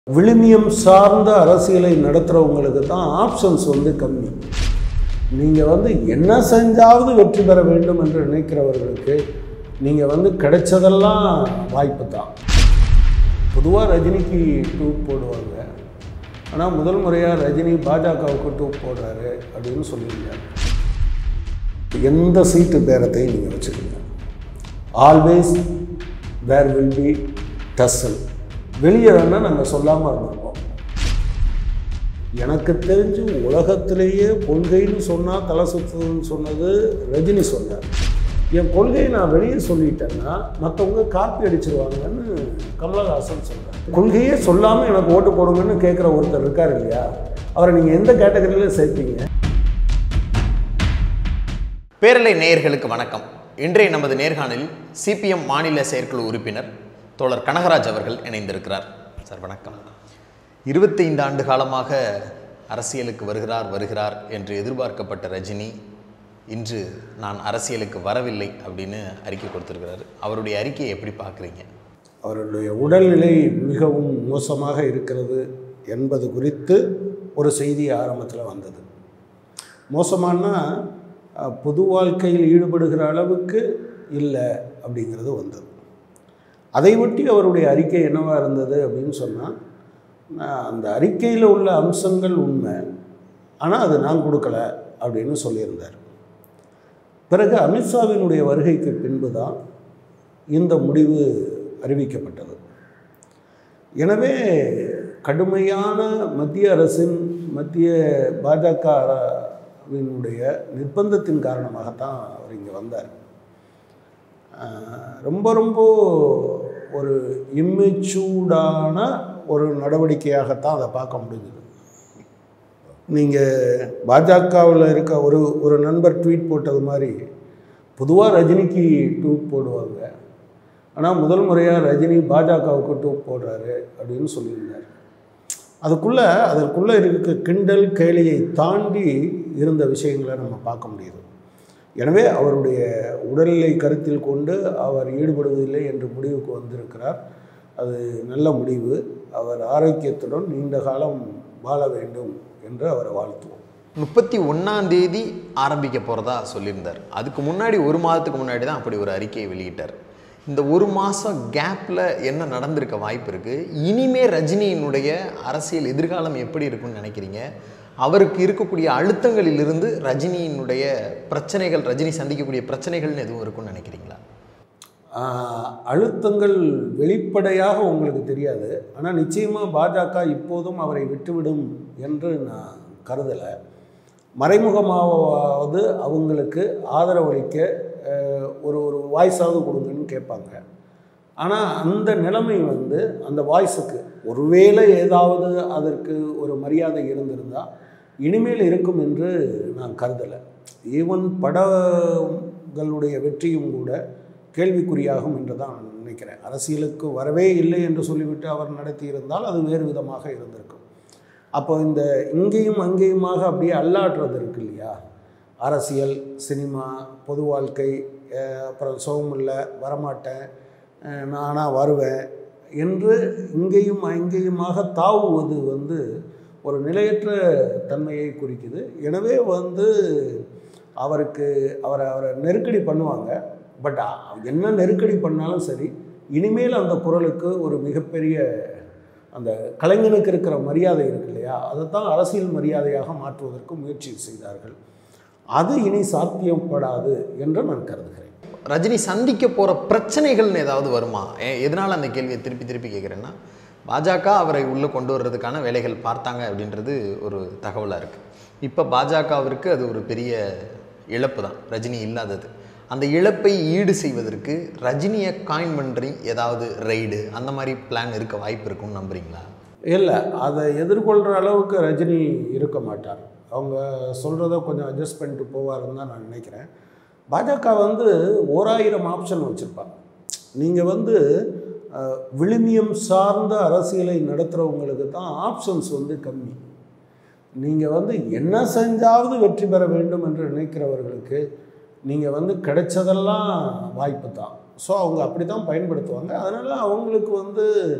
விழுமியம் சார்ந்த அரசியலை நடத்துகிறவங்களுக்கு தான் ஆப்ஷன்ஸ் வந்து கம்மி நீங்கள் வந்து என்ன செஞ்சாவது வெற்றி பெற வேண்டும் என்று நினைக்கிறவர்களுக்கு நீங்கள் வந்து கிடைச்சதெல்லாம் வாய்ப்பு தான் பொதுவாக ரஜினிக்கு டூப் போடுவாங்க ஆனால் முதல் முறையாக ரஜினி பாஜகவுக்கு டூப் போடுறாரு அப்படின்னு சொல்லியிருந்தாங்க எந்த சீட்டு பேரத்தையும் நீங்கள் வச்சுக்கோங்க always there will be tussle வெளியே வேணால் நாங்கள் சொல்லாமல் இருந்திருக்கோம் எனக்கு தெரிஞ்சு உலகத்திலேயே கொள்கைன்னு சொன்னால் தலை சுத்துதுன்னு சொன்னது ரஜினி சொன்னார் என் கொள்கையை நான் வெளியே சொல்லிட்டேன்னா மற்றவங்க காப்பி அடிச்சிருவாங்கன்னு கமலஹாசன் சொன்னார் கொள்கையே சொல்லாமல் எனக்கு ஓட்டு போடுங்கன்னு கேட்குற ஒருத்தர் இருக்கார் இல்லையா அவரை நீங்கள் எந்த கேட்டகரியில் சேர்ப்பீங்க பேரலை நேயர்களுக்கு வணக்கம் இன்றைய நமது நேர்காணலில் சிபிஎம் மாநில செயற்குழு உறுப்பினர் தோழர் கனகராஜ் அவர்கள் இணைந்திருக்கிறார் சார் வணக்கம் இருபத்தைந்து ஆண்டு காலமாக அரசியலுக்கு வருகிறார் வருகிறார் என்று எதிர்பார்க்கப்பட்ட ரஜினி இன்று நான் அரசியலுக்கு வரவில்லை அப்படின்னு அறிக்கை கொடுத்திருக்கிறாரு அவருடைய அறிக்கையை எப்படி பார்க்குறீங்க அவருடைய உடல்நிலை மிகவும் மோசமாக இருக்கிறது என்பது குறித்து ஒரு செய்தி ஆரம்பத்தில் வந்தது மோசமானா அஹ், பொது வாழ்க்கையில் ஈடுபடுகிற அளவுக்கு இல்லை அப்படிங்கிறது வந்தது அதை ஒட்டி அவருடைய அறிக்கை என்னவாக இருந்தது அப்படின்னு சொன்னால் அந்த அறிக்கையில் உள்ள அம்சங்கள் உண்மை ஆனால் அது நான் கொடுக்கல அப்படின்னு சொல்லியிருந்தார் பிறகு அமித்ஷாவினுடைய வருகைக்கு பின்பு தான் இந்த முடிவு அறிவிக்கப்பட்டது எனவே கடுமையான மத்திய அரசின் மத்திய பாஜகவினுடைய நிர்பந்தத்தின் காரணமாகத்தான் அவர் இங்கே வந்தார் ஆஹ் ரொம்ப ரொம்ப ஒரு இம்மெச்சூர்டான ஒரு நடவடிக்கையாகத்தான் அதை பார்க்க முடியுது நீங்கள் பாஜகவில் இருக்க ஒரு ஒரு நண்பர் ட்வீட் போட்டது மாதிரி பொதுவாக ரஜினிக்கு டூப் போடுவாங்க ஆனால் முதல் முறையாக ரஜினி பாஜகவுக்கு டூப் போடுறாரு அப்படின்னு சொல்லியிருந்தார் அதுக்குள்ளே அதற்குள்ளே இருக்க கிண்டல் கேலியை தாண்டி இருந்த விஷயங்களை நம்ம பார்க்க முடியுது எனவே அவருடைய உடல்நிலை கருத்தில் கொண்டு அவர் ஈடுபடுவதில்லை என்று முடிவுக்கு வந்திருக்கிறார் அது நல்ல முடிவு அவர் ஆரோக்கியத்துடன் நீண்ட காலம் வாழ வேண்டும் என்று அவரை வாழ்த்துவோம் முப்பத்தி ஒன்றாம் தேதி ஆரம்பிக்க போகிறதா சொல்லியிருந்தார் அதுக்கு முன்னாடி ஒரு மாதத்துக்கு முன்னாடி தான் அப்படி ஒரு அறிக்கையை வெளியிட்டார் இந்த ஒரு மாதம் கேப்பில் என்ன நடந்திருக்க வாய்ப்பு இருக்குது இனிமே ரஜினியினுடைய அரசியல் எதிர்காலம் எப்படி இருக்கும்னு நினைக்கிறீங்க அவருக்கு இருக்கக்கூடிய அழுத்தங்களிலிருந்து ரஜினியினுடைய பிரச்சனைகள் ரஜினி சந்திக்கக்கூடிய பிரச்சனைகள்னு எதுவும் இருக்கும்னு நினைக்கிறீங்களா ஆஹ், அழுத்தங்கள் வெளிப்படையாக உங்களுக்கு தெரியாது ஆனால் நிச்சயமாக பாஜக இப்போதும் அவரை விட்டுவிடும் என்று நான் கருதலை மறைமுகமாவது அவங்களுக்கு ஆதரவளிக்க ஆஹ், ஒரு ஒரு வாய்ஸாவது கொடுங்கன்னு கேட்பாங்க ஆனால் அந்த நிலைமை வந்து அந்த வாய்ஸுக்கு ஒருவேளை ஏதாவது அதற்கு ஒரு மரியாதை இருந்திருந்தால் இனிமேல் இருக்கும் என்று நான் கருதலை ஈவன் படங்களுடைய வெற்றியும் கூட கேள்விக்குறியாகும் என்று தான் நான் நினைக்கிறேன் அரசியலுக்கு வரவே இல்லை என்று சொல்லிவிட்டு அவர் நடத்தியிருந்தால் அது வேறு விதமாக இருந்திருக்கும் அப்போ இந்த இங்கேயும் அங்கேயுமாக அப்படியே அல்லாடுறது இருக்கு இல்லையா அரசியல் சினிமா பொது வாழ்க்கை அஹ் அப்புறம் சோகமில்லை வரமாட்டேன் அஹ் நானாக வருவேன் என்று இங்கேயும் அங்கேயுமாக தாவுவது வந்து ஒரு நிலையற்ற தன்மையை குறிக்குது எனவே வந்து அவருக்கு அவரை அவரை நெருக்கடி பண்ணுவாங்க பட் என்ன நெருக்கடி பண்ணாலும் சரி இனிமேல் அந்த குரலுக்கு ஒரு மிகப்பெரிய அந்த கலைஞனுக்கு இருக்கிற மரியாதை இருக்கு இல்லையா அதை தான் அரசியல் மரியாதையாக மாற்றுவதற்கு முயற்சி செய்தார்கள் அது இனி சாத்தியப்படாது என்று நான் கருதுகிறேன் ரஜினி சந்திக்க போகிற பிரச்சனைகள்னு ஏதாவது வருமா ஏ- எதனால அந்த கேள்வியை திருப்பி திருப்பி கேட்குறேன்னா பாஜக அவரை உள்ளே கொண்டு வர்றதுக்கான வேலைகள் பார்த்தாங்க அப்படின்றது ஒரு தகவலாக இருக்குது இப்போ பாஜகவிற்கு அது ஒரு பெரிய இழப்பு தான் ரஜினி இல்லாதது அந்த இழப்பை ஈடு செய்வதற்கு ரஜினியை காயின் பண்ணி ஏதாவது ரைடு அந்த மாதிரி பிளான் இருக்க வாய்ப்பு இருக்கும்னு நம்புறீங்களா இல்லை அதை எதிர்கொள்கிற அளவுக்கு ரஜினி இருக்க மாட்டார் அவங்க சொல்கிறத கொஞ்சம் அட்ஜஸ்ட் பண்ணிட்டு போவாருன்னு தான் நான் நினைக்கிறேன் பாஜக வந்து ஓராயிரம் ஆப்ஷன் வச்சுருப்பாங்க நீங்கள் வந்து அஹ், விழுமியம் சார்ந்த அரசியலை நடத்துகிறவங்களுக்கு தான் ஆப்ஷன்ஸ் வந்து கம்மி நீங்கள் வந்து என்ன செஞ்சாவது வெற்றி பெற வேண்டும் என்று நினைக்கிறவர்களுக்கு நீங்கள் வந்து கிடைச்சதெல்லாம் வாய்ப்பு தான் ஸோ அவங்க அப்படி தான் பயன்படுத்துவாங்க அதனால் அவங்களுக்கு வந்து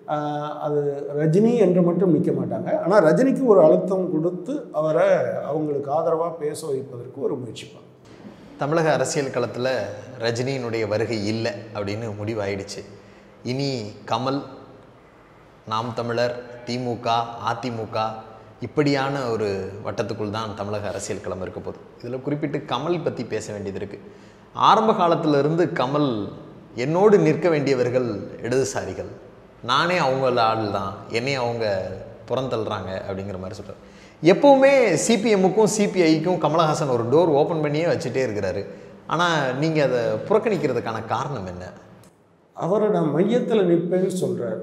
ஆஹ் அது ரஜினி என்று மட்டும் நிற்க மாட்டாங்க ஆனால் ரஜினிக்கு ஒரு அழுத்தம் கொடுத்து அவரை அவங்களுக்கு ஆதரவாக பேச வைப்பதற்கு ஒரு முயற்சிப்பாங்க தமிழக அரசியல் களத்தில் ரஜினியினுடைய வருகை இல்லை அப்படின்னு முடிவாயிடுச்சு இனி கமல் நாம் தமிழர் திமுக அதிமுக இப்படியான ஒரு வட்டத்துக்குள் தான் தமிழக அரசியல் களம் இருக்க போகுது இதில் குறிப்பிட்டு கமல் பற்றி பேச வேண்டியது இருக்குது ஆரம்ப காலத்துல இருந்து கமல் என்னோடு நிற்க வேண்டியவர்கள் இடதுசாரிகள் நானே அவங்கள ஆள் தான் என்னை அவங்க புறந்தள்ளுறாங்க அப்படிங்கிற மாதிரி சொல்கிறார் எப்போவுமே சிபிஎம்முக்கும் சிபிஐக்கும் கமலஹாசன் ஒரு டோர் ஓப்பன் பண்ணியே வச்சுட்டே இருக்கிறாரு ஆனால் நீங்கள் அதை புறக்கணிக்கிறதுக்கான காரணம் என்ன அவரை நான் மையத்தில் நிற்பேன்னு சொல்கிறார்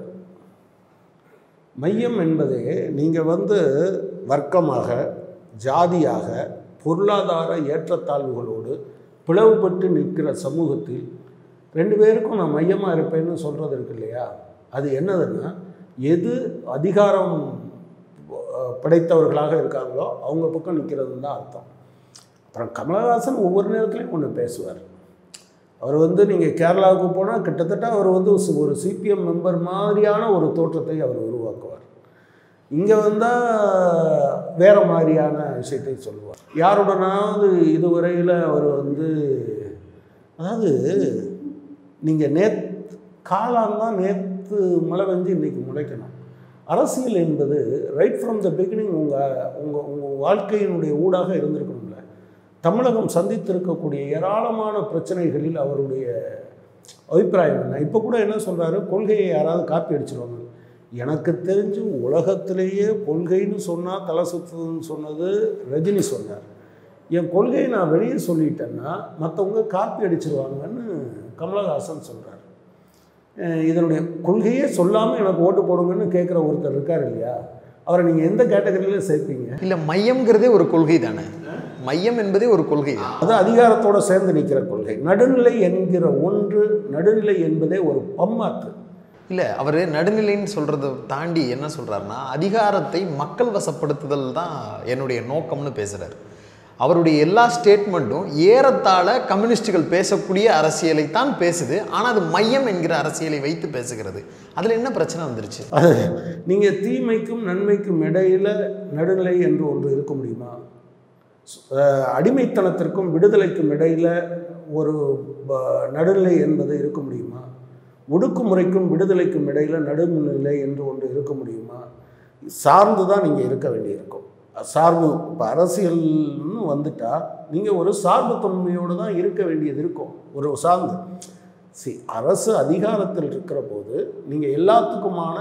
மையம் என்பதே நீங்கள் வந்து வர்க்கமாக ஜாதியாக பொருளாதார ஏற்றத்தாழ்வுகளோடு பிளவுபட்டு நிற்கிற சமூகத்தில் ரெண்டு பேருக்கும் நான் மையமாக இருப்பேன்னு சொல்கிறது இருக்கு இல்லையா அது என்னதுன்னா எது அதிகாரம் அஹ், படைத்தவர்களாக இருக்காங்களோ அவங்க பக்கம் நிற்கிறதுன்னு தான் அர்த்தம் அப்புறம் கமலஹாசன் ஒவ்வொரு நேரத்துலையும் ஒன்று பேசுவார் அவர் வந்து நீங்கள் கேரளாவுக்கு போனால் கிட்டத்தட்ட அவர் வந்து ஒரு- ஒரு சிபிஎம் மெம்பர் மாதிரியான ஒரு தோற்றத்தை அவர் உருவாக்குவார் இங்கே வந்தால் வேறு மாதிரியான விஷயத்தை சொல்லுவார் யாருடனாவது இதுவரையில் அவர் வந்து அதாவது நீங்கள் நேத் காளான் தான் நேற்று மழை பெஞ்சு இன்றைக்கி முளைக்கணும் அரசியல் என்பது ரைட் ஃப்ரம் த பிகினிங் உங்கள் உங்கள் உங்கள் வாழ்க்கையினுடைய ஊடாக இருந்திருக்கணும்ல தமிழகம் சந்தித்திருக்கக்கூடிய ஏராளமான பிரச்சனைகளில் அவருடைய அபிப்பிராயம் என்ன இப்போ கூட என்ன சொல்கிறாரு கொள்கையை யாராவது காப்பி அடிச்சிருவாங்க எனக்கு தெரிஞ்சு உலகத்திலேயே கொள்கைன்னு சொன்னால் தலை சுத்துதுன்னு சொன்னது ரஜினி சொன்னார் என் கொள்கையை நான் வெளியே சொல்லிட்டேன்னா மற்றவங்க காப்பி அடிச்சிருவாங்கன்னு கமலஹாசன் சொல்கிறார் இதனுடைய கொள்கையே சொல்லாமல் எனக்கு ஓட்டு போடுங்கன்னு கேட்குற ஒருத்தர் இருக்கார் இல்லையா அவரை நீங்கள் எந்த கேட்டகரியில் சேர்ப்பீங்க இல்லை மையம்ங்கிறதே ஒரு கொள்கை தானே மையம் என்பதே ஒரு கொள்கை தான் அது அதிகாரத்தோட சேர்ந்து நிற்கிற கொள்கை நடுநிலை என்கிற ஒன்று நடுநிலை என்பதே ஒரு பம்மாத்து இல்லை அவர் நடுநிலைன்னு சொல்கிறத தாண்டி என்ன சொல்கிறாருன்னா அதிகாரத்தை மக்கள் வசப்படுத்துதல் தான் என்னுடைய நோக்கம்னு பேசுகிறார் அவருடைய எல்லா ஸ்டேட்மெண்ட்டும் ஏறத்தாழ கம்யூனிஸ்டுகள் பேசக்கூடிய அரசியலை தான் பேசுது ஆனால் அது மையம் என்கிற அரசியலை வைத்து பேசுகிறது அதில் என்ன பிரச்சனை வந்துருச்சு அது நீங்கள் தீமைக்கும் நன்மைக்கும் இடையில நடுநிலை என்று ஒன்று இருக்க முடியுமா அஹ் அடிமைத்தனத்திற்கும் விடுதலைக்கும் இடையில ஒரு ப- நடுநிலை என்பது இருக்க முடியுமா ஒடுக்குமுறைக்கும் விடுதலைக்கும் இடையில நடுநிலை என்று ஒன்று இருக்க முடியுமா சார்ந்து தான் நீங்கள் இருக்க வேண்டியிருக்கும் சார்பு இப்போ அரசியல்னு வந்துட்டா நீங்கள் ஒரு சார்பு தன்மையோடு தான் இருக்க வேண்டியது இருக்கும் ஒரு சார்ந்து சி அரசு அதிகாரத்தில் இருக்கிற போது நீங்கள் எல்லாத்துக்குமான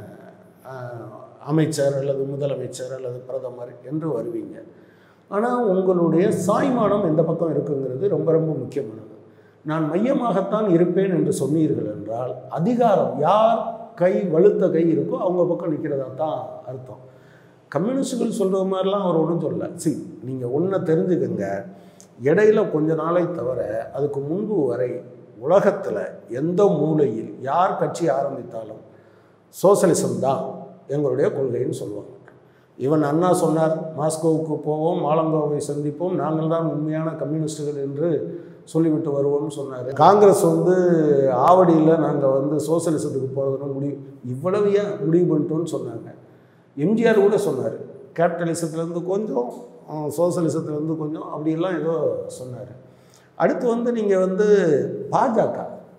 அஹ், அமைச்சர் அல்லது முதலமைச்சர் அல்லது பிரதமர் என்று வருவீங்க ஆனால் உங்களுடைய சாய்மானம் எந்த பக்கம் இருக்குங்கிறது ரொம்ப ரொம்ப முக்கியமானது நான் மையமாகத்தான் இருப்பேன் என்று சொன்னீர்கள் என்றால் அதிகாரம் யார் கை வலுத்த கை இருக்கோ அவங்க பக்கம் நிற்கிறதா தான் அர்த்தம் கம்யூனிஸ்டுகள் சொல்கிற மாதிரிலாம் அவர் ஒன்றும் சொல்லல சி நீங்கள் ஒன்றை தெரிஞ்சுக்கங்க இடையில கொஞ்ச நாளை தவிர அதுக்கு முன்பு வரை உலகத்தில் எந்த மூலையில் யார் கட்சி ஆரம்பித்தாலும் சோசலிசம் தான் எங்களுடைய கொள்கைன்னு சொல்லுவாங்க இவன் அண்ணா சொன்னார் மாஸ்கோவுக்கு போவோம் மாலங்கோவை சந்திப்போம் நாங்கள் தான் உண்மையான கம்யூனிஸ்டுகள் என்று சொல்லிவிட்டு வருவோம்னு சொன்னார் காங்கிரஸ் வந்து ஆவடியில் நாங்கள் வந்து சோசலிசத்துக்கு போகிறதுன்னு முடிவு இவ்வளவு ஏன் முடிவு பண்ணிட்டோன்னு சொன்னாங்க எம்ஜிஆர் கூட சொன்னார் கேபிட்டலிசத்துலேருந்து கொஞ்சம் சோசலிசத்துலேருந்து கொஞ்சம் அப்படியெல்லாம் ஏதோ சொன்னார் அடுத்து வந்து நீங்கள் வந்து பாஜக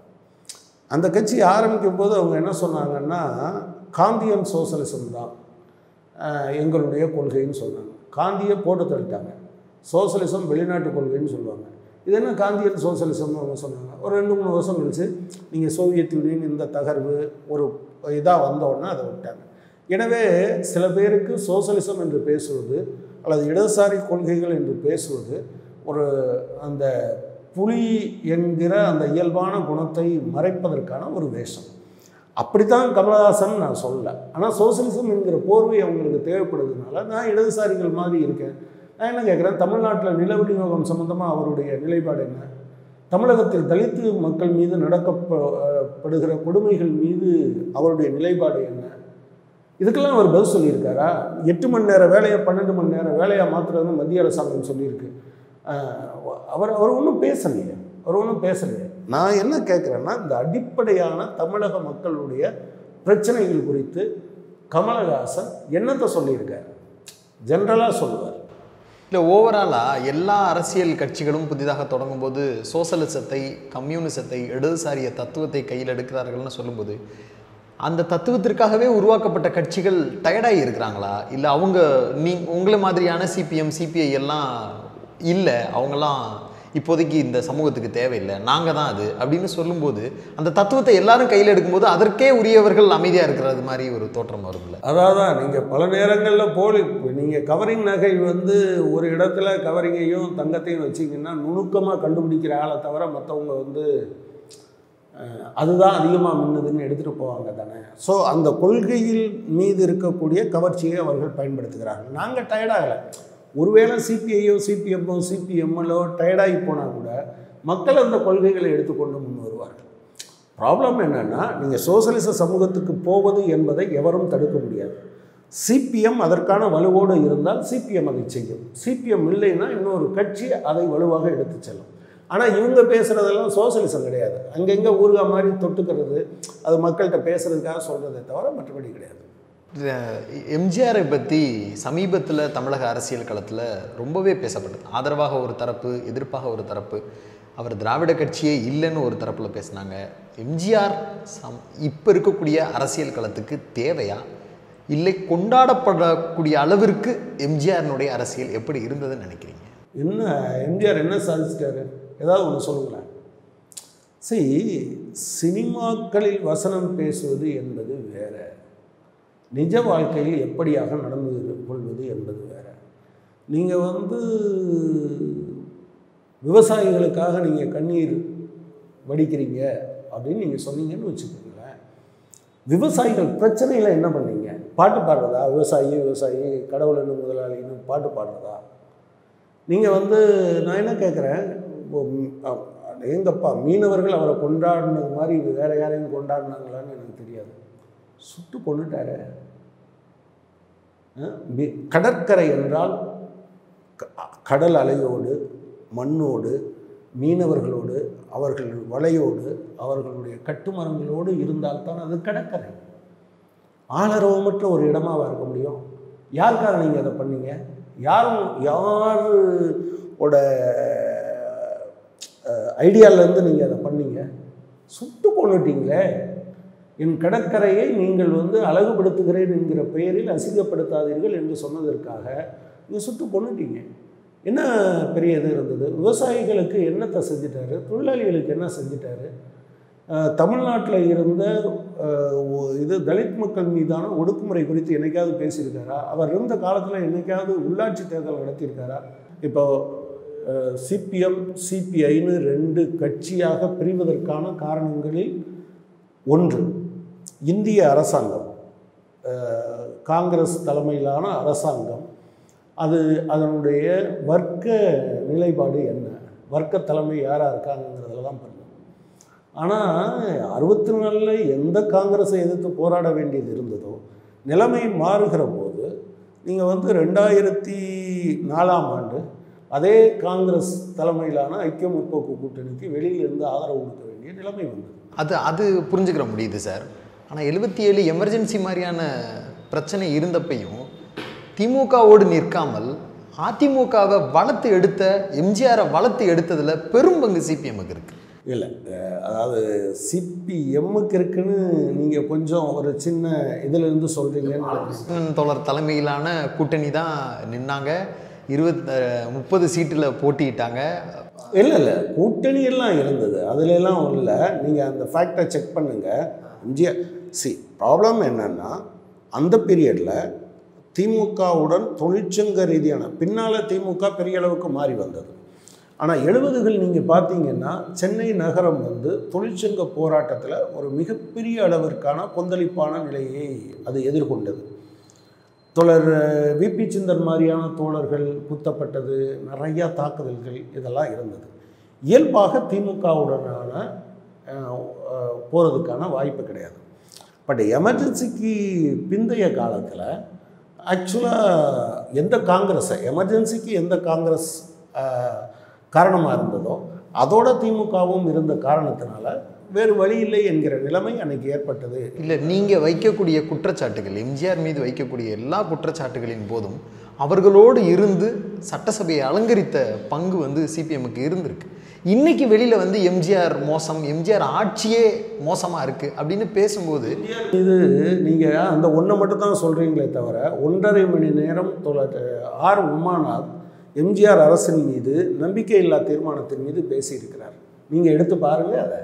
அந்த கட்சி ஆரம்பிக்கும் போது அவங்க என்ன சொன்னாங்கன்னா காந்தியன் சோசலிசம் தான் அஹ், எங்களுடைய கொள்கைன்னு சொன்னாங்க காந்தியை போட்டு தள்ளிட்டாங்க சோசலிசம் வெளிநாட்டு கொள்கைன்னு சொல்லுவாங்க இது என்ன காந்தியன் சோசலிசம்னு அவங்க சொன்னாங்க ஒரு ரெண்டு மூணு வருஷம் கழிச்சு நீங்கள் சோவியத் யூனியன் இந்த தகர்வு ஒரு இதாக வந்த உடனே அதை விட்டாங்க எனவே சில பேருக்கு சோசலிசம் என்று பேசுவது அல்லது இடதுசாரி கொள்கைகள் என்று பேசுவது ஒரு அந்த புலி என்கிற அந்த இயல்பான குணத்தை மறைப்பதற்கான ஒரு வேஷம் அப்படித்தான் கமலஹாசன் நான் சொல்லல ஆனால் சோசலிசம் என்கிற போர்வை அவங்களுக்கு தேவைப்படுறதுனால நான் இடதுசாரிகள் மாதிரி இருக்கேன் நான் என்ன கேட்குறேன் தமிழ்நாட்டில் நில விநியோகம் சம்மந்தமாக அவருடைய நிலைப்பாடு என்ன தமிழகத்தில் தலித்து மக்கள் மீது நடக்கப்படுகிற கொடுமைகள் மீது அவருடைய நிலைப்பாடு என்ன இதுக்கெல்லாம் அவர் பதில் சொல்லியிருக்காரா எட்டு மணி நேர வேலையை பன்னெண்டு மணி நேரம் வேலையாக மாற்றுறதுன்னு மத்திய அரசாங்கம் சொல்லியிருக்கு ஆஹ் அவர் அவர் ஒன்றும் பேசலையே அவர் ஒன்றும் பேசலையே நான் என்ன கேட்குறேன்னா இந்த அடிப்படையான தமிழக மக்களுடைய பிரச்சனைகள் குறித்து கமலஹாசன் என்னத்தை சொல்லியிருக்காரு ஜென்ரலாக சொல்லுவார் இல்லை ஓவராலாக எல்லா அரசியல் கட்சிகளும் புதிதாக தொடங்கும்போது சோசலிசத்தை கம்யூனிசத்தை இடதுசாரிய தத்துவத்தை கையில் எடுக்கிறார்கள்னு சொல்லும்போது அந்த தத்துவத்திற்காகவே உருவாக்கப்பட்ட கட்சிகள் டயர்டாகி இருக்கிறாங்களா இல்லை அவங்க நீ உங்களை மாதிரியான சிபிஎம் சிபிஐ எல்லாம் இல்லை அவங்கெல்லாம் இப்போதைக்கு இந்த சமூகத்துக்கு தேவையில்லை நாங்கள் தான் அது அப்படின்னு சொல்லும்போது அந்த தத்துவத்தை எல்லாரும் கையில் எடுக்கும்போது அதற்கே உரியவர்கள் அமைதியாக இருக்கிறது மாதிரி ஒரு தோற்றம் வரும்ல அதாவது நீங்கள் பல நேரங்களில் போலி நீங்கள் கவரிங் நகை வந்து ஒரு இடத்துல கவரிங்கையும் தங்கத்தையும் வச்சிங்கன்னா நுணுக்கமாக கண்டுபிடிக்கிற ஆளை தவிர மற்றவங்க வந்து அஹ், அதுதான் அதிகமாக மின்னுதுன்னு எடுத்துகிட்டு போவாங்க தானே ஸோ அந்த கொள்கையில் மீது இருக்கக்கூடிய கவர்ச்சியை அவர்கள் பயன்படுத்துகிறார்கள் நாங்கள் டயர்டாகலை ஒருவேளை சிபிஐயோ சிபிஎம்மோ சிபிஎம்எல்லோ டயர்டாகி போனால் கூட மக்கள் அந்த கொள்கைகளை எடுத்துக்கொண்டு முன் வருவார்கள் ப்ராப்ளம் என்னென்னா நீங்கள் சோசலிச சமூகத்துக்கு போவது என்பதை எவரும் தடுக்க முடியாது சிபிஎம் அதற்கான வலுவோடு இருந்தால் சிபிஎம் அதை செய்யும் சிபிஎம் இல்லைன்னா இன்னொரு கட்சி அதை வலுவாக எடுத்து செல்லும் ஆனால் இவங்க பேசுகிறதெல்லாம் சோசலிசம் கிடையாது அங்கங்கே ஊருகா மாதிரி தொட்டுக்கிறது அது மக்கள்கிட்ட பேசுகிறதுக்காக சொல்கிறதே தவிர மற்றபடி கிடையாது எம்ஜிஆரை பற்றி சமீபத்தில் தமிழக அரசியல் களத்தில் ரொம்பவே பேசப்பட்டது ஆதரவாக ஒரு தரப்பு எதிர்ப்பாக ஒரு தரப்பு அவர் திராவிட கட்சியே இல்லைன்னு ஒரு தரப்பில் பேசினாங்க எம்ஜிஆர் சம் இப்போ இருக்கக்கூடிய அரசியல் களத்துக்கு தேவையா இல்லை கொண்டாடப்படக்கூடிய அளவிற்கு எம்ஜிஆரினுடைய அரசியல் எப்படி இருந்ததுன்னு நினைக்கிறீங்க என்ன எம்ஜிஆர் என்ன சாதிச்சிட்டாரு ஏதாவது ஒன்று சொல்லுங்களேன் சரி சினிமாக்களில் வசனம் பேசுவது என்பது வேற நிஜ வாழ்க்கையில் எப்படியாக நடந்து கொள்வது என்பது வேற நீங்கள் வந்து விவசாயிகளுக்காக நீங்கள் கண்ணீர் வடிக்கிறீங்க அப்படின்னு நீங்கள் சொன்னீங்கன்னு வச்சுக்கோங்களேன் விவசாயிகள் பிரச்சனையில் என்ன பண்ணீங்க பாட்டு பாடுறதா விவசாயி விவசாயி கடவுள் என்ன முதலாளின்னு பாட்டு பாடுறதா நீங்கள் வந்து நான் என்ன கேட்குறேன் எங்கப்பா மீனவர்கள் அவரை கொண்டாடினது மாதிரி வேற யாரையும் கொண்டாடினாங்களான்னு எனக்கு தெரியாது சுட்டு கொண்டுட்டாரு அஹ் மி- கடற்கரை என்றால் க- கடல் அலையோடு மண்ணோடு மீனவர்களோடு அவர்கள் வலையோடு அவர்களுடைய கட்டுமரங்களோடு இருந்தால்தான் அது கடற்கரை ஆளரவமற்ற ஒரு இடமாவா இருக்க முடியும் யாருக்காக நீங்கள் அதை பண்ணீங்க யாரும் யாரோட ஐடியாவிலேருந்து நீங்கள் அதை பண்ணீங்க சுட்டு கொண்டுட்டீங்களே என் கடற்கரையை நீங்கள் வந்து அழகுபடுத்துகிறேன் என்கிற பெயரில் அசிங்கப்படுத்தாதீர்கள் என்று சொன்னதற்காக நீங்கள் சுட்டு கொண்டுட்டீங்க என்ன பெரிய இது இருந்தது விவசாயிகளுக்கு என்னத்தை செஞ்சிட்டாரு தொழிலாளிகளுக்கு என்ன செஞ்சிட்டாரு அஹ், தமிழ்நாட்டில் இருந்த அஹ், ஒ- இது தலித் மக்கள் மீதான ஒடுக்குமுறை குறித்து என்னைக்காவது பேசியிருக்காரா அவர் இருந்த காலத்தில் என்னைக்காவது உள்ளாட்சி தேர்தல் நடத்தியிருக்காரா இப்போ சிபிஎம் சிபிஐன்னு ரெண்டு கட்சியாக பிரிவதற்கான காரணங்களில் ஒன்று இந்திய அரசாங்கம் அஹ், காங்கிரஸ் தலைமையிலான அரசாங்கம் அது அதனுடைய வர்க்க நிலைப்பாடு என்ன வர்க்க தலைமை யாராக இருக்காங்கங்கிறதுல தான் பண்ணும் ஆனால் அறுபத்தி நாலில் எந்த காங்கிரஸை எதிர்த்து போராட வேண்டியது இருந்ததோ நிலைமை மாறுகிற போது நீங்கள் வந்து ரெண்டாயிரத்தி நாலாம் ஆண்டு அதே காங்கிரஸ் தலைமையிலான ஐக்கிய முற்போக்கு கூட்டணிக்கு வெளியிலிருந்து ஆதரவு கொடுக்க வேண்டிய நிலைமை வந்தது அது அது புரிஞ்சுக்கிற முடியுது சார் ஆனால் எழுபத்தி ஏழு எமர்ஜென்சி மாதிரியான பிரச்சனை இருந்தப்பையும் திமுகவோடு நிற்காமல் அதிமுகவை வளர்த்து எடுத்த எம்ஜிஆரை வளர்த்து எடுத்ததில் பெரும் பங்கு சிபிஎம்முக்கு இருக்கு இல்லை அஹ் அதாவது சிபிஎம்முக்கு இருக்குன்னு நீங்கள் கொஞ்சம் ஒரு சின்ன இதிலிருந்து சொல்கிறீங்கன்னு நினைக்கிறேன் கிருஷ்ணன் தோழர் தலைமையிலான கூட்டணி தான் நின்னாங்க இருபத் முப்பது சீட்டில் போட்டியிட்டாங்க இல்லை இல்லை கூட்டணி எல்லாம் இருந்தது அதுல எல்லாம் இல்லை நீங்கள் அந்த ஃபேக்டை செக் பண்ணுங்கள் இந்தியா சி ப்ராப்ளம் என்னன்னா அந்த பீரியடில் திமுகவுடன் தொழிற்சங்க ரீதியான பின்னால் திமுக பெரிய அளவுக்கு மாறி வந்தது ஆனால் எழுபதுகள் நீங்கள் பார்த்தீங்கன்னா சென்னை நகரம் வந்து தொழிற்சங்க போராட்டத்தில் ஒரு மிகப்பெரிய அளவிற்கான கொந்தளிப்பான நிலையை அது எதிர்கொண்டது தோழர் விபி சிந்தன் மாதிரியான தோழர்கள் குத்தப்பட்டது நிறையா தாக்குதல்கள் இதெல்லாம் இருந்தது இயல்பாக திமுகவுடனான போகிறதுக்கான வாய்ப்பு கிடையாது பட் எமர்ஜென்சிக்கு பிந்தைய காலத்தில் ஆக்சுவலாக எந்த காங்கிரஸை எமர்ஜென்சிக்கு எந்த காங்கிரஸ் காரணமாக இருந்ததோ அதோட திமுகவும் இருந்த காரணத்தினால வேறு வழி இல்லை என்கிற நிலைமை அன்னைக்கு ஏற்பட்டது இல்லை நீங்கள் வைக்கக்கூடிய குற்றச்சாட்டுகள் எம்ஜிஆர் மீது வைக்கக்கூடிய எல்லா குற்றச்சாட்டுகளின் போதும் அவர்களோடு இருந்து சட்டசபையை அலங்கரித்த பங்கு வந்து சிபிஎம்முக்கு இருந்திருக்கு இன்னைக்கு வெளியில் வந்து எம்ஜிஆர் மோசம் எம்ஜிஆர் ஆட்சியே மோசமாக இருக்குது அப்படின்னு பேசும்போது இது நீங்கள் அந்த ஒன்றை மட்டும் தான் சொல்கிறீங்களே தவிர ஒன்றரை மணி நேரம் தொலை ஆர் உமாநாத் எம்ஜிஆர் அரசின் மீது நம்பிக்கையில்லா தீர்மானத்தின் மீது பேசியிருக்கிறார் நீங்கள் எடுத்து பாருங்கள் அதை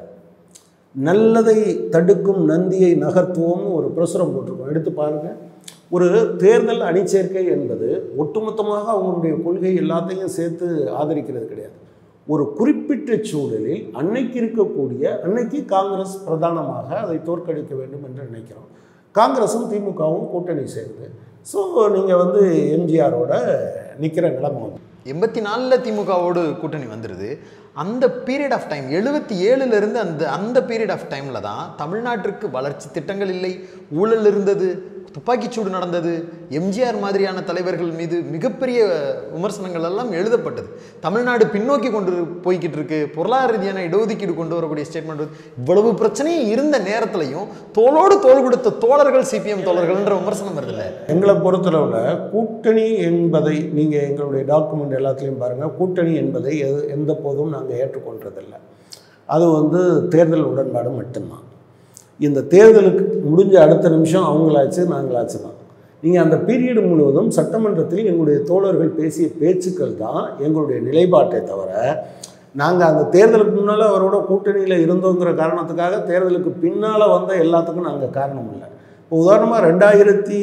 நல்லதை தடுக்கும் நந்தியை நகர்த்துவோம்னு ஒரு பிரசுரம் போட்டிருக்கோம் எடுத்து பாருங்கள் ஒரு தேர்தல் அணிச்சேர்க்கை என்பது ஒட்டுமொத்தமாக அவங்களுடைய கொள்கை எல்லாத்தையும் சேர்த்து ஆதரிக்கிறது கிடையாது ஒரு குறிப்பிட்ட சூழலில் அன்னைக்கு இருக்கக்கூடிய அன்னைக்கு காங்கிரஸ் பிரதானமாக அதை தோற்கடிக்க வேண்டும் என்று நினைக்கிறோம் காங்கிரஸும் திமுகவும் கூட்டணி சேர்ந்து ஸோ நீங்கள் வந்து எம்ஜிஆரோட நிற்கிற நிலைமை வந்து எண்பத்தி நாலில் திமுகவோடு கூட்டணி வந்துடுது அந்த பீரியட் ஆஃப் டைம் எழுபத்தி ஏழுலேருந்து அந்த அந்த பீரியட் ஆஃப் டைமில் தான் தமிழ்நாட்டிற்கு வளர்ச்சி திட்டங்கள் இல்லை ஊழல் இருந்தது துப்பாக்கிச்சூடு நடந்தது எம்ஜிஆர் மாதிரியான தலைவர்கள் மீது மிகப்பெரிய விமர்சனங்கள் எல்லாம் எழுதப்பட்டது தமிழ்நாடு பின்னோக்கி கொண்டு போய்கிட்டு இருக்கு பொருளாதார ரீதியான இடஒதுக்கீடு கொண்டு வரக்கூடிய ஸ்டேட்மெண்ட் இவ்வளவு பிரச்சனையும் இருந்த நேரத்திலையும் தோளோடு தோள் கொடுத்த தோழர்கள் சிபிஎம் தோழர்கள்ன்ற விமர்சனம் வருதுல்ல எங்களை பொறுத்தளவில் கூட்டணி என்பதை நீங்கள் எங்களுடைய டாக்குமெண்ட் எல்லாத்துலேயும் பாருங்கள் கூட்டணி என்பதை எது எந்த போதும் நாங்கள் ஏற்றுக்கொண்டதில்லை அது வந்து தேர்தல் உடன்பாடு மட்டும்தான் இந்த தேர்தலுக்கு முடிஞ்ச அடுத்த நிமிஷம் அவங்களாச்சு நாங்களாச்சு தான் நீங்கள் அந்த பீரியடு முழுவதும் சட்டமன்றத்தில் எங்களுடைய தோழர்கள் பேசிய பேச்சுக்கள் தான் எங்களுடைய நிலைப்பாட்டை தவிர நாங்கள் அந்த தேர்தலுக்கு முன்னால் அவரோட கூட்டணியில் இருந்தோங்கிற காரணத்துக்காக தேர்தலுக்கு பின்னால் வந்த எல்லாத்துக்கும் நாங்கள் காரணம் இல்லை இப்போ உதாரணமாக ரெண்டாயிரத்தி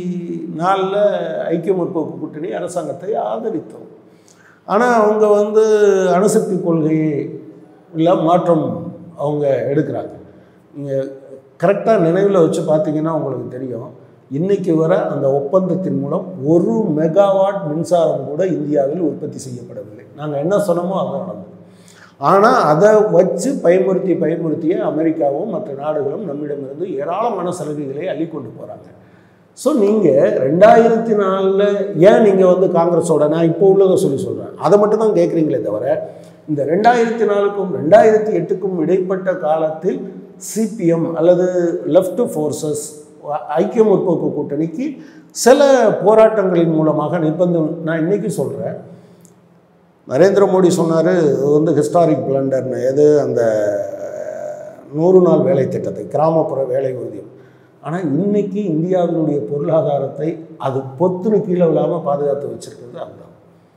நாலில் ஐக்கிய முற்போக்கு கூட்டணி அரசாங்கத்தை ஆதரித்தோம் ஆனால் அவங்க வந்து அணுசக்தி கொள்கையில் மாற்றம் அவங்க எடுக்கிறாங்க நீங்கள் கரெக்டாக நினைவில் வச்சு பார்த்தீங்கன்னா உங்களுக்கு தெரியும் இன்னைக்கு வர அந்த ஒப்பந்தத்தின் மூலம் ஒரு மெகாவாட் மின்சாரம் கூட இந்தியாவில் உற்பத்தி செய்யப்படவில்லை நாங்கள் என்ன சொன்னோமோ அதான் நடந்தது ஆனால் அதை வச்சு பயமுறுத்தி பயமுறுத்திய அமெரிக்காவும் மற்ற நாடுகளும் நம்மிடமிருந்து ஏராளமான சலுகைகளை அள்ளி கொண்டு போகிறாங்க ஸோ நீங்கள் ரெண்டாயிரத்தி நாலில் ஏன் நீங்கள் வந்து காங்கிரஸோட நான் இப்போ உள்ளதை சொல்லி சொல்கிறேன் அதை மட்டும் தான் கேட்குறீங்களே தவிர இந்த ரெண்டாயிரத்தி நாலுக்கும் ரெண்டாயிரத்தி எட்டுக்கும் இடைப்பட்ட காலத்தில் சிபிஎம் அல்லது லெஃப்ட் ஃபோர்ஸஸ் ஐக்கிய முற்போக்கு கூட்டணிக்கு சில போராட்டங்களின் மூலமாக நிர்பந்தம் நான் இன்றைக்கி சொல்கிறேன் நரேந்திர மோடி சொன்னார் இது வந்து ஹிஸ்டாரிக் பிளண்டர்னு எது அந்த நூறு நாள் வேலை திட்டத்தை கிராமப்புற வேலை ஊதியம் ஆனால் இன்னைக்கு இந்தியாவினுடைய பொருளாதாரத்தை அது பொத்துன்னு கீழே விழாமல் பாதுகாத்து வச்சிருக்கிறது அதுதான்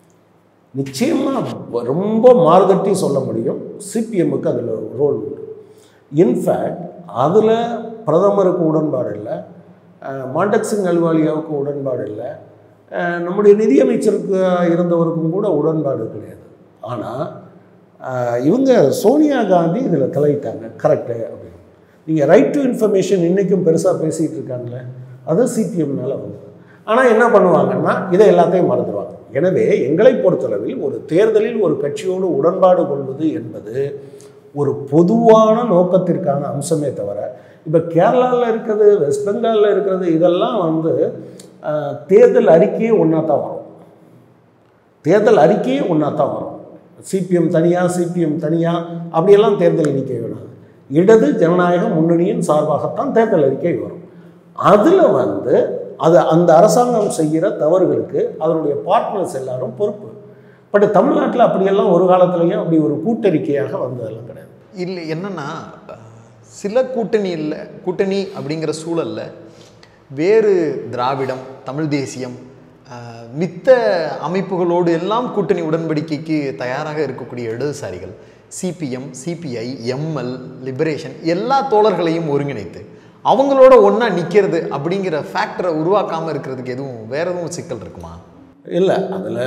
நிச்சயமாக ரொம்ப மாறுதட்டி சொல்ல முடியும் சிபிஎம்முக்கு அதில் ரோல் உண்டு இன்ஃபேக்ட் அதில் பிரதமருக்கு உடன்பாடு இல்லை மாண்டக் சிங் அல்வாலியாவுக்கு உடன்பாடு இல்லை அஹ் நம்முடைய நிதியமைச்சருக்கு இருந்தவருக்கும் கூட உடன்பாடு கிடையாது ஆனால் இவங்க சோனியா காந்தி இதில் தலையிட்டாங்க கரெக்டு அப்படின்னு நீங்கள் ரைட் டு இன்ஃபர்மேஷன் இன்றைக்கும் பெருசாக பேசிகிட்டு இருக்காங்களே அது சிபிஎம்னால வந்தது ஆனால் என்ன பண்ணுவாங்கன்னா இதை எல்லாத்தையும் மறந்துடுவாங்க எனவே எங்களை பொறுத்தளவில் ஒரு தேர்தலில் ஒரு கட்சியோடு உடன்பாடு கொள்வது என்பது ஒரு பொதுவான நோக்கத்திற்கான அம்சமே தவிர இப்போ கேரளாவில் இருக்கிறது வெஸ்ட் பெங்காலில் இருக்கிறது இதெல்லாம் வந்து அஹ், தேர்தல் அறிக்கையே ஒன்றா தான் வரும் தேர்தல் அறிக்கையே ஒன்றா தான் வரும் சிபிஎம் தனியாக சிபிஎம் தனியாக அப்படியெல்லாம் தேர்தல் அறிக்கை வேணாது இடது ஜனநாயக முன்னணியின் சார்பாகத்தான் தேர்தல் அறிக்கை வரும் அதில் வந்து அது அந்த அரசாங்கம் செய்கிற தவறுகளுக்கு அதனுடைய பார்ட்னர்ஸ் எல்லாரும் பொறுப்பு பட் தமிழ்நாட்டில் அப்படியெல்லாம் ஒரு காலத்துலேயும் அப்படி ஒரு கூட்டறிக்கையாக வந்ததெல்லாம் கிடையாது இல்லை என்னன்னா சில கூட்டணி இல்லை கூட்டணி அப்படிங்கிற சூழல்ல வேறு திராவிடம் தமிழ் தேசியம் ஆஹ், மித்த அமைப்புகளோடு எல்லாம் கூட்டணி உடன்படிக்கைக்கு தயாராக இருக்கக்கூடிய இடதுசாரிகள் சிபிஎம் சிபிஐ எம்எல் லிபரேஷன் எல்லா தோழர்களையும் ஒருங்கிணைத்து அவங்களோட ஒன்றா நிற்கிறது அப்படிங்கிற ஃபேக்டரை உருவாக்காமல் இருக்கிறதுக்கு எதுவும் வேற எதுவும் சிக்கல் இருக்குமா இல்லை அதில்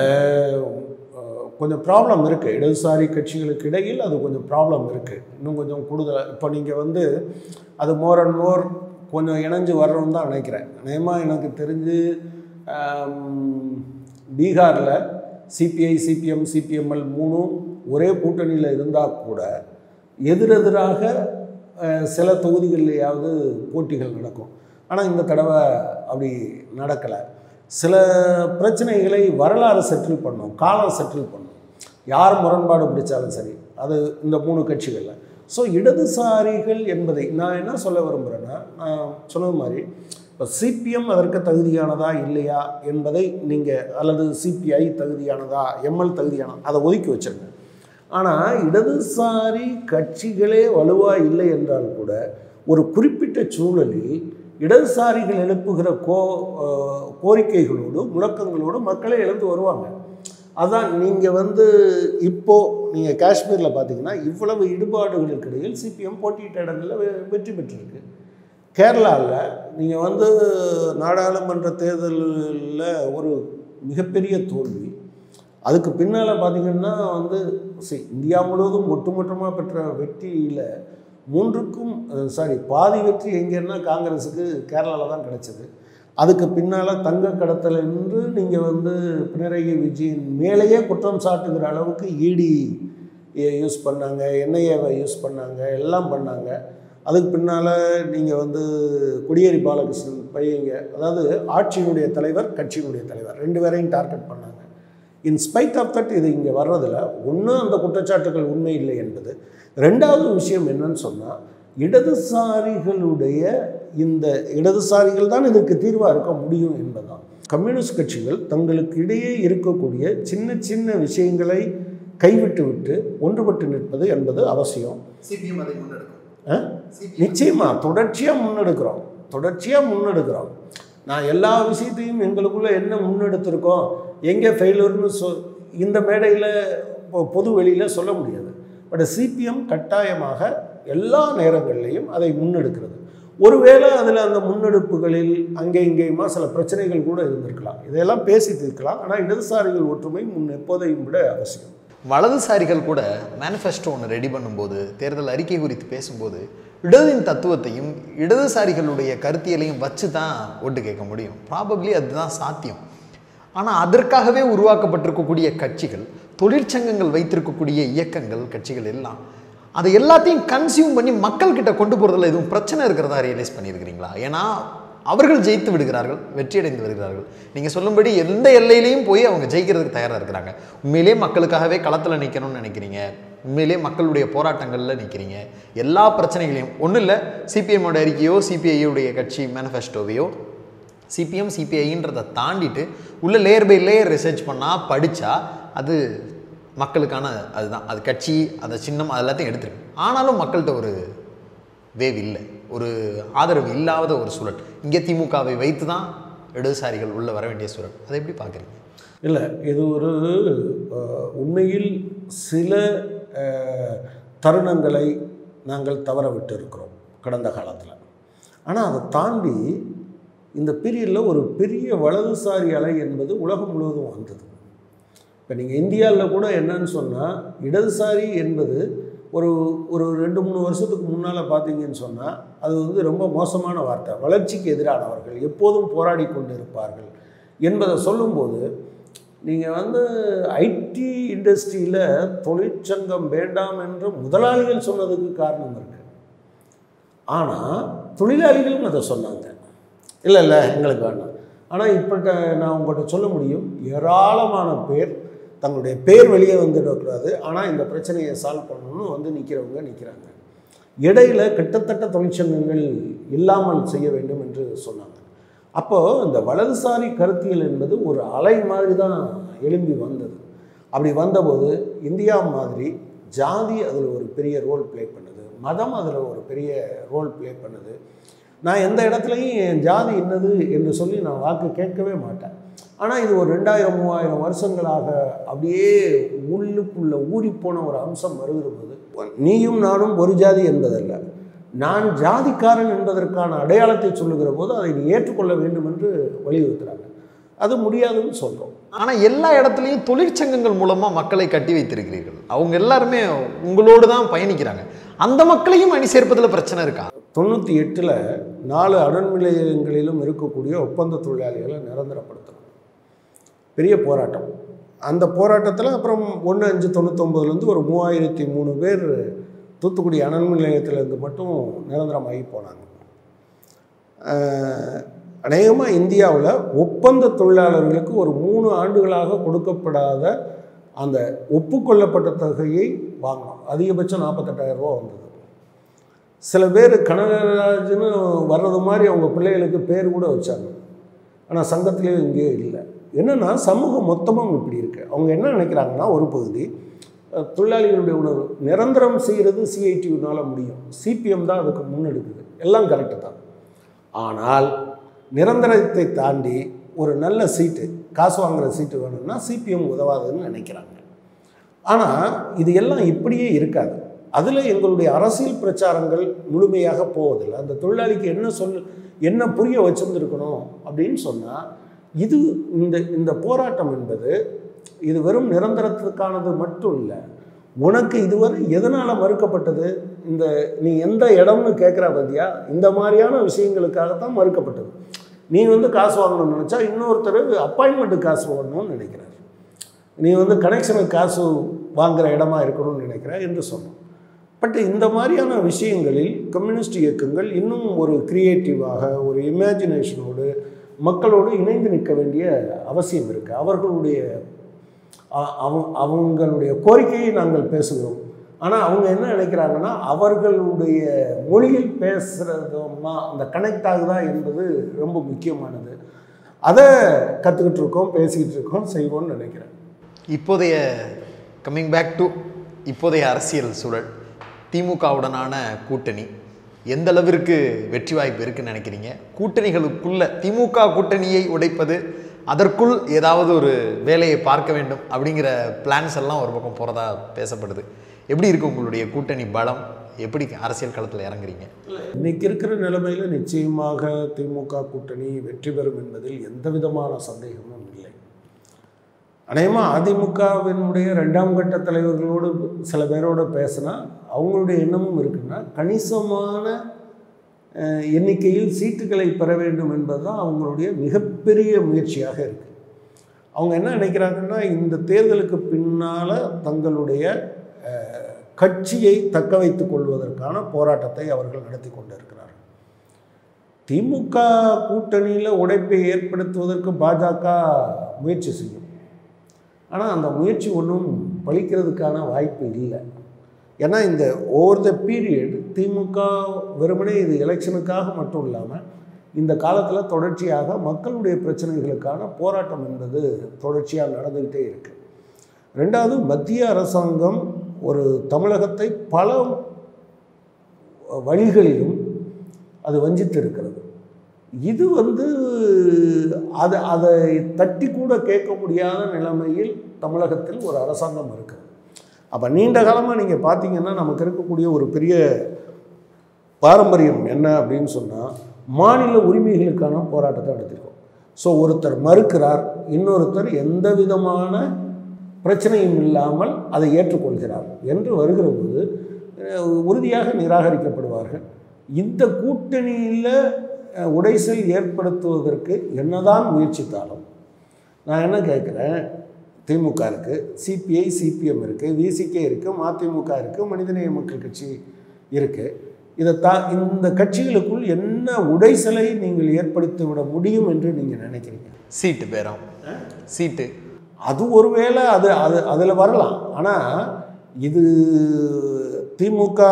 கொஞ்சம் ப்ராப்ளம் இருக்குது இடதுசாரி கட்சிகளுக்கு இடையில் அது கொஞ்சம் ப்ராப்ளம் இருக்குது இன்னும் கொஞ்சம் கூடுதலாக இப்போ நீங்கள் வந்து அது மோர் அண்ட் மோர் கொஞ்சம் இணைஞ்சு வர்றோம்னு தான் நினைக்கிறேன் நேமாக எனக்கு தெரிஞ்சு ஆம், பீகாரில் சிபிஐ சிபிஎம் சிபிஎம்எல் மூணும் ஒரே கூட்டணியில் இருந்தால் கூட எதிரெதிராக அஹ், சில தொகுதிகள்லையாவது போட்டிகள் நடக்கும் ஆனால் இந்த தடவை அப்படி நடக்கலை சில பிரச்சனைகளை வரலாறு செட்டில் பண்ணும் காலம் செட்டில் பண்ணும் யார் முரண்பாடு பிடிச்சாலும் சரி அது இந்த மூணு கட்சிகளில் ஸோ இடதுசாரிகள் என்பதை நான் என்ன சொல்ல விரும்புகிறேன்னா நான் சொன்னது மாதிரி இப்போ சிபிஎம் அதற்கு தகுதியானதா இல்லையா என்பதை நீங்கள் அல்லது சிபிஐ தகுதியானதா எம்எல் தகுதியானதா அதை ஒதுக்கி வச்சிருங்க ஆனால் இடதுசாரி கட்சிகளே வலுவாக இல்லை என்றால் கூட ஒரு குறிப்பிட்ட சூழலில் இடதுசாரிகள் எழுப்புகிற கோ அஹ், கோரிக்கைகளோடு முழக்கங்களோடு மக்களே எழுந்து வருவாங்க அதான் நீங்கள் வந்து இப்போது நீங்கள் காஷ்மீரில் பார்த்தீங்கன்னா இவ்வளவு இடுபாடுகளுக்கு இடையில் சிபிஎம் போட்டியிட்ட இடங்களில் வெ- வெற்றி பெற்றிருக்கு கேரளாவில் நீங்கள் வந்து நாடாளுமன்ற தேர்தலில் ஒரு மிகப்பெரிய தோல்வி அதுக்கு பின்னால் பார்த்தீங்கன்னா வந்து சரி இந்தியா முழுவதும் ஒட்டுமொத்தமாக பெற்ற வெற்றியில் மூன்றுக்கும் சாரி பாதி வெற்றி எங்கன்னா காங்கிரஸுக்கு கேரளாவில் தான் கிடைச்சது அதுக்கு பின்னால் தங்க கடத்தல் என்று நீங்கள் வந்து பினராயி விஜயன் மேலேயே குற்றம் சாட்டுகிற அளவுக்கு இடி யூஸ் பண்ணாங்க என்ஐஏவை யூஸ் பண்ணாங்க எல்லாம் பண்ணாங்க அதுக்கு பின்னால் நீங்கள் வந்து கொடியேறி பாலகிருஷ்ணன் பையங்க அதாவது ஆட்சியினுடைய தலைவர் கட்சியினுடைய தலைவர் ரெண்டு பேரையும் டார்கெட் பண்ணாங்க இன் ஸ்பைட் ஆஃப் தட் இது இங்கே வர்றதில் ஒன்று அந்த குற்றச்சாட்டுகள் உண்மை இல்லை என்பது ரெண்டாவது விஷயம் என்னன்னு சொன்னால் இடதுசாரிகளுடைய இந்த இடதுசாரிகள் தான் இதற்கு தீர்வாக இருக்க முடியும் என்பதுதான் கம்யூனிஸ்ட் கட்சிகள் தங்களுக்கு இடையே இருக்கக்கூடிய சின்ன சின்ன விஷயங்களை கைவிட்டு விட்டு ஒன்றுபட்டு நிற்பது என்பது அவசியம் சிபிஎம் அதை முன்னெடுக்கும் ஆ? நிச்சயமா தொடர்ச்சியாக முன்னெடுக்கிறோம் தொடர்ச்சியாக முன்னெடுக்கிறோம் நான் எல்லா விஷயத்தையும் எங்களுக்குள்ள என்ன முன்னெடுத்திருக்கோம் எங்கே ஃபெயிலர்னு சொ இந்த மேடையில் பொது வெளியில் சொல்ல முடியாது பட் சிபிஎம் கட்டாயமாக எல்லா நேரங்கள்லையும் அதை முன்னெடுக்கிறது ஒருவேளை அதில் அந்த முன்னெடுப்புகளில் அங்கே இங்கேயுமா சில பிரச்சனைகள் கூட இருந்திருக்கலாம் இதையெல்லாம் பேசி தீர்க்கலாம் ஆனால் இடதுசாரிகள் ஒற்றுமை முன் எப்போதையும் விட அவசியம் வலதுசாரிகள் கூட மேனிஃபெஸ்டோ ஒன்று ரெடி பண்ணும்போது தேர்தல் அறிக்கை குறித்து பேசும்போது இடதின் தத்துவத்தையும் இடதுசாரிகளுடைய கருத்தியலையும் வச்சு தான் ஓட்டு கேட்க முடியும் ப்ராபப்ளி அதுதான் சாத்தியம் ஆனால் அதற்காகவே உருவாக்கப்பட்டிருக்கக்கூடிய கட்சிகள் தொழிற்சங்கங்கள் வைத்திருக்கக்கூடிய இயக்கங்கள் கட்சிகள் எல்லாம் அதை எல்லாத்தையும் கன்சியூம் பண்ணி மக்கள்கிட்ட கொண்டு போகிறதுல எதுவும் பிரச்சனை இருக்கிறதா ரியலைஸ் பண்ணியிருக்கிறீங்களா ஏன்னா அவர்கள் ஜெயித்து விடுகிறார்கள் வெற்றியடைந்து வருகிறார்கள் நீங்கள் சொல்லும்படி எந்த எல்லையிலையும் போய் அவங்க ஜெயிக்கிறதுக்கு தயாராக இருக்கிறாங்க உண்மையிலே மக்களுக்காகவே களத்தில் நிற்கணும்னு நினைக்கிறீங்க உண்மையிலே மக்களுடைய போராட்டங்களில் நிற்கிறீங்க எல்லா பிரச்சனைகளையும் ஒன்றும் இல்லை சிபிஎம்மோட அறிக்கையோ சிபிஐயுடைய கட்சி மேனிஃபெஸ்டோவையோ சிபிஎம் சிபிஐன்றதை தாண்டிட்டு உள்ள லேயர் பை லேயர் ரிசர்ச் பண்ணால் படித்தா அது மக்களுக்கான அதுதான் அது கட்சி அதை சின்னம் அது எல்லாத்தையும் எடுத்துருக்கு ஆனாலும் மக்கள்கிட்ட ஒரு வேவ் இல்லை ஒரு ஆதரவு இல்லாத ஒரு சூழல் இங்கே திமுகவை வைத்து தான் இடதுசாரிகள் உள்ள வர வேண்டிய சூழல் அதை எப்படி பார்க்குறீங்க இல்லை இது ஒரு அஹ், உண்மையில் சில அஹ், தருணங்களை நாங்கள் தவற விட்டு இருக்கிறோம் கடந்த காலத்தில் ஆனால் அதை தாண்டி இந்த பீரியடில் ஒரு பெரிய வலதுசாரி அலை என்பது உலகம் முழுவதும் வந்தது இப்போ நீங்கள் இந்தியாவில் கூட என்னன்னு சொன்னால் இடதுசாரி என்பது ஒரு ஒரு ரெண்டு மூணு வருஷத்துக்கு முன்னால் பார்த்தீங்கன்னு சொன்னால் அது வந்து ரொம்ப மோசமான வார்த்தை வளர்ச்சிக்கு எதிரானவர்கள் எப்போதும் போராடி கொண்டு இருப்பார்கள் என்பதை சொல்லும்போது நீங்கள் வந்து ஐடி இண்டஸ்ட்ரியில் தொழிற்சங்கம் வேண்டாம் என்று முதலாளிகள் சொன்னதுக்கு காரணம் இருக்குது ஆனால் தொழிலாளிகளும் அதை சொன்னாங்க இல்லை இல்லை எங்களுக்கு வேண்டாம் ஆனால் இப்பட்ட நான் உங்கள்கிட்ட சொல்ல முடியும் ஏராளமான பேர் தங்களுடைய பேர் வெளியே வந்துடக்கூடாது ஆனால் இந்த பிரச்சனையை சால்வ் பண்ணணும்னு வந்து நிற்கிறவங்க நிற்கிறாங்க இடையில கிட்டத்தட்ட தொழிற்சங்கங்கள் இல்லாமல் செய்ய வேண்டும் என்று சொன்னாங்க அப்போது இந்த வலதுசாரி கருத்தியல் என்பது ஒரு அலை மாதிரி தான் எழும்பி வந்தது அப்படி வந்தபோது இந்தியா மாதிரி ஜாதி அதில் ஒரு பெரிய ரோல் ப்ளே பண்ணுது மதம் அதில் ஒரு பெரிய ரோல் ப்ளே பண்ணுது நான் எந்த இடத்துலையும் என் ஜாதி என்னது என்று சொல்லி நான் வாக்கு கேட்கவே மாட்டேன் ஆனால் இது ஒரு ரெண்டாயிரம் மூவாயிரம் வருஷங்களாக அப்படியே உள்ளுக்குள்ள ஊறிப்போன ஒரு அம்சம் வருகிற போது நீயும் நானும் ஒரு ஜாதி என்பதல்ல நான் ஜாதிக்காரன் என்பதற்கான அடையாளத்தை சொல்லுகிற போது அதை நீ ஏற்றுக்கொள்ள வேண்டும் என்று வலியுறுத்துகிறாங்க அது முடியாதுன்னு சொல்கிறோம் ஆனால் எல்லா இடத்துலையும் தொழிற்சங்கங்கள் மூலமாக மக்களை கட்டி வைத்திருக்கிறீர்கள் அவங்க எல்லாருமே உங்களோடு தான் பயணிக்கிறாங்க அந்த மக்களையும் அணி சேர்ப்பதில் பிரச்சனை இருக்கா தொண்ணூற்றி எட்டில் நாலு அனல் நிலையங்களிலும் இருக்கக்கூடிய ஒப்பந்த தொழிலாளிகளை நிரந்தரப்படுத்தணும் பெரிய போராட்டம் அந்த போராட்டத்தில் அப்புறம் ஒன்று அஞ்சு தொண்ணூத்தொம்பதுலேருந்து ஒரு மூவாயிரத்தி மூணு பேர் தூத்துக்குடி அனல் நிலையத்திலேருந்து மட்டும் நிரந்தரமாகி போனாங்க அநேகமாக இந்தியாவில் ஒப்பந்த தொழிலாளர்களுக்கு ஒரு மூணு ஆண்டுகளாக கொடுக்கப்படாத அந்த ஒப்புக்கொள்ளப்பட்ட தொகையை வாங்கணும் அதிகபட்சம் நாற்பத்தெட்டாயிரம் ரூபா வந்தது சில பேர் கனகராஜ்னு வர்றது மாதிரி அவங்க பிள்ளைகளுக்கு பேர் கூட வச்சாங்க ஆனால் சங்கத்திலேயும் இங்கேயும் இல்லை என்னென்னா சமூகம் மொத்தமும் இப்படி இருக்குது அவங்க என்ன நினைக்கிறாங்கன்னா ஒரு பகுதி அஹ், தொழிலாளிகளுடைய உணர்வு நிரந்தரம் செய்கிறது சிஐடியுனால் முடியும் சிபிஎம் தான் அதுக்கு முன்னெடுக்குது எல்லாம் கரெக்டு தான் ஆனால் நிரந்தரத்தை தாண்டி ஒரு நல்ல சீட்டு காசு வாங்குற சீட்டு வேணும்னா சிபிஎம் உதவாதுன்னு நினைக்கிறாங்க ஆனால் இது எல்லாம் இப்படியே இருக்காது அதில் எங்களுடைய அரசியல் பிரச்சாரங்கள் முழுமையாக போவதில்லை அந்த தொழிலாளிக்கு என்ன சொல் என்ன புரிய வச்சுருந்துருக்கணும் அப்படின்னு சொன்னால் இது இந்த இந்த போராட்டம் என்பது இது வெறும் நிரந்தரத்துக்கானது மட்டும் இல்லை உனக்கு இதுவரை எதனால் மறுக்கப்பட்டது இந்த நீ எந்த இடம்னு கேட்குற பத்தியா இந்த மாதிரியான விஷயங்களுக்காகத்தான் மறுக்கப்பட்டது நீ வந்து காசு வாங்கணும்னு நினச்சா இன்னொருத்தர் அப்பாயின்மெண்ட்டுக்கு காசு வாங்கணும்னு நினைக்கிறார் நீ வந்து கனெக்ஷனுக்கு காசு வாங்குற இடமா இருக்கணும்னு நினைக்கிற என்று சொன்னோம் பட் இந்த மாதிரியான விஷயங்களில் கம்யூனிஸ்ட் இயக்கங்கள் இன்னும் ஒரு கிரியேட்டிவாக ஒரு இமேஜினேஷனோடு மக்களோடு இணைந்து நிற்க வேண்டிய அவசியம் இருக்குது அவர்களுடைய அ- அவங்க அவங்களுடைய கோரிக்கையை நாங்கள் பேசுகிறோம் ஆனால் அவங்க என்ன நினைக்கிறாங்கன்னா அவர்களுடைய மொழியில் பேசுகிறதுமா அந்த கனெக்ட் ஆகுதா என்பது ரொம்ப முக்கியமானது அதை கற்றுக்கிட்டு இருக்கோம் பேசிக்கிட்டு இருக்கோம் செய்வோம்னு நினைக்கிறேன் இப்போதைய கம்மிங் பேக் டு இப்போதைய அரசியல் சூழல் திமுகவுடனான கூட்டணி எந்த அளவிற்கு வெற்றி வாய்ப்பு இருக்குன்னு நினைக்கிறீங்க கூட்டணிகளுக்குள்ள திமுக கூட்டணியை உடைப்பது அதற்குள் ஏதாவது ஒரு வேலையை பார்க்க வேண்டும் அப்படிங்கிற பிளான்ஸ் எல்லாம் ஒரு பக்கம் போகிறதா பேசப்படுது எப்படி இருக்கு உங்களுடைய கூட்டணி பலம் எப்படி அரசியல் களத்தில் இறங்குறீங்க இன்னைக்கு இருக்கிற நிலைமையில நிச்சயமாக திமுக கூட்டணி வெற்றி பெறும் என்பதில் எந்த விதமான சந்தேகமும் இல்லை அநேகமாக அதிமுகவினுடைய ரெண்டாம் கட்ட தலைவர்களோடு சில பேரோட பேசினா அவங்களுடைய எண்ணமும் இருக்குன்னா கணிசமான அஹ், எண்ணிக்கையில் சீட்டுகளை பெற வேண்டும் என்பது தான் அவங்களுடைய மிகப்பெரிய முயற்சியாக இருக்குது அவங்க என்ன நினைக்கிறாங்கன்னா இந்த தேர்தலுக்கு பின்னால் தங்களுடைய அஹ், கட்சியை தக்க வைத்துக் கொள்வதற்கான போராட்டத்தை அவர்கள் நடத்தி கொண்டிருக்கிறார்கள் திமுக கூட்டணியில் உடைப்பை ஏற்படுத்துவதற்கு பாஜக முயற்சி செய்யும் ஆனால் அந்த முயற்சி ஒன்றும் பலிக்கிறதுக்கான வாய்ப்பு இல்லை ஏன்னா இந்த ஓவர் த பீரியட் திமுக வெறுமனே இது எலெக்ஷனுக்காக மட்டும் இல்லாமல் இந்த காலத்தில் தொடர்ச்சியாக மக்களுடைய பிரச்சனைகளுக்கான போராட்டம் என்பது தொடர்ச்சியாக நடந்துக்கிட்டே இருக்கு ரெண்டாவது மத்திய அரசாங்கம் ஒரு தமிழகத்தை பல வழிகளிலும் அது வஞ்சித்து இருக்கிறது இது வந்து அது அதை தட்டி கூட கேட்க முடியாத நிலைமையில் தமிழகத்தில் ஒரு அரசாங்கம் இருக்குது அப்போ நீண்ட காலமாக நீங்கள் பார்த்தீங்கன்னா நமக்கு இருக்கக்கூடிய ஒரு பெரிய பாரம்பரியம் என்ன அப்படின்னு சொன்னால் மாநில உரிமைகளுக்கான போராட்டத்தை நடத்திருக்கோம் ஸோ ஒருத்தர் மறுக்கிறார் இன்னொருத்தர் எந்த விதமான பிரச்சனையும் இல்லாமல் அதை ஏற்றுக்கொள்கிறார் என்று வருகிற போது அஹ், உறுதியாக நிராகரிக்கப்படுவார்கள் இந்த கூட்டணியில் அஹ், உடைசல் ஏற்படுத்துவதற்கு என்னதான் முயற்சித்தாலும் நான் என்ன கேட்குறேன் திமுக இருக்குது சிபிஐ சிபிஎம் இருக்குது விசிகே இருக்குது மதிமுக இருக்குது மனிதநேய மக்கள் கட்சி இருக்குது இதை தா இந்த கட்சிகளுக்குள் என்ன உடைசலை நீங்கள் ஏற்படுத்தி விட முடியும் என்று நீங்கள் நினைக்கிறீங்க சீட்டு பேரம் சீட்டு அது ஒருவேளை அது அது அதில் வரலாம் ஆனால் இது திமுக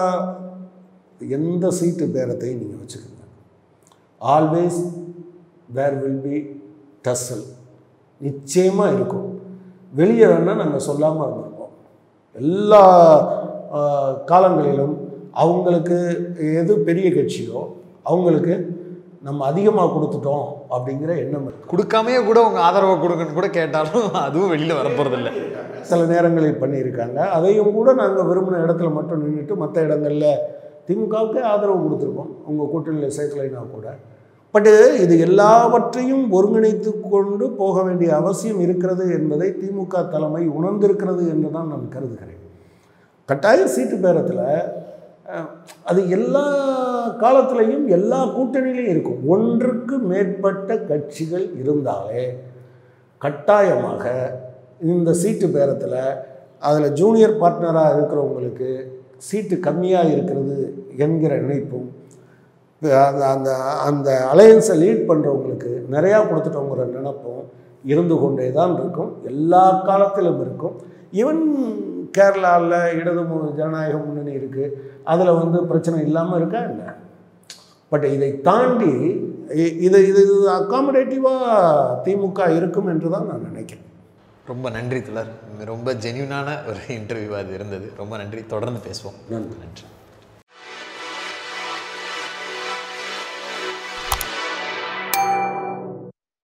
எந்த சீட்டு பேரத்தையும் நீங்கள் வச்சுக்கோங்க always there will be tussle நிச்சயமாக இருக்கும் வெளியே வேணால் நாங்கள் சொல்லாமல் இருந்திருப்போம் எல்லா ஆ, காலங்களிலும் அவங்களுக்கு எது பெரிய கட்சியோ அவங்களுக்கு நம்ம அதிகமாக கொடுத்துட்டோம் அப்படிங்கிற எண்ணம் இருக்கு கொடுக்காமையே கூட உங்க ஆதரவை கொடுங்கன்னு கூட கேட்டாலும் அதுவும் வெளியில வரப்போறது இல்லை சில நேரங்களில் பண்ணியிருக்காங்க அதையும் கூட நாங்கள் விரும்பின இடத்துல மட்டும் நின்றுட்டு மற்ற இடங்களில் திமுகவுக்கே ஆதரவு கொடுத்துருக்கோம் உங்கள் கூட்டணியில் சேர்க்கலைனா கூட பட்டு இது எல்லாவற்றையும் ஒருங்கிணைத்து கொண்டு போக வேண்டிய அவசியம் இருக்கிறது என்பதை திமுக தலைமை உணர்ந்திருக்கிறது என்று தான் நான் கருதுகிறேன் கட்டாய சீட்டு பேரத்தில் அஹ், அது எல்லா காலத்திலையும் எல்லா கூட்டணியிலையும் இருக்கும் ஒன்றுக்கு மேற்பட்ட கட்சிகள் இருந்தாலே கட்டாயமாக இந்த சீட்டு பேரத்தில் அதில் ஜூனியர் பார்ட்னராக இருக்கிறவங்களுக்கு சீட்டு கம்மியாக இருக்கிறது என்கிற நினைப்பும் இப்ப அந்த அந்த அந்த அலையன்ஸை லீட் பண்ணுறவங்களுக்கு நிறையா கொடுத்துட்டோங்கிற நினப்பும் இருந்து கொண்டே தான் இருக்கும் எல்லா காலத்திலும் இருக்கும் ஈவன் கேரளாவில் இடது மு- ஜனநாயக முன்னணி இருக்குது அதில் வந்து பிரச்சனை இல்லாமல் இருக்கா என்ன பட் இதை தாண்டி இ- இது இது இது அக்காமடேட்டிவாக திமுக இருக்கும் என்று தான் நான் நினைக்கிறேன் ரொம்ப நன்றி துலர் ரொம்ப ஜென்யூனான ஒரு இன்டர்வியூவாக அது இருந்தது ரொம்ப நன்றி தொடர்ந்து பேசுவோம் நன்றி நன்றி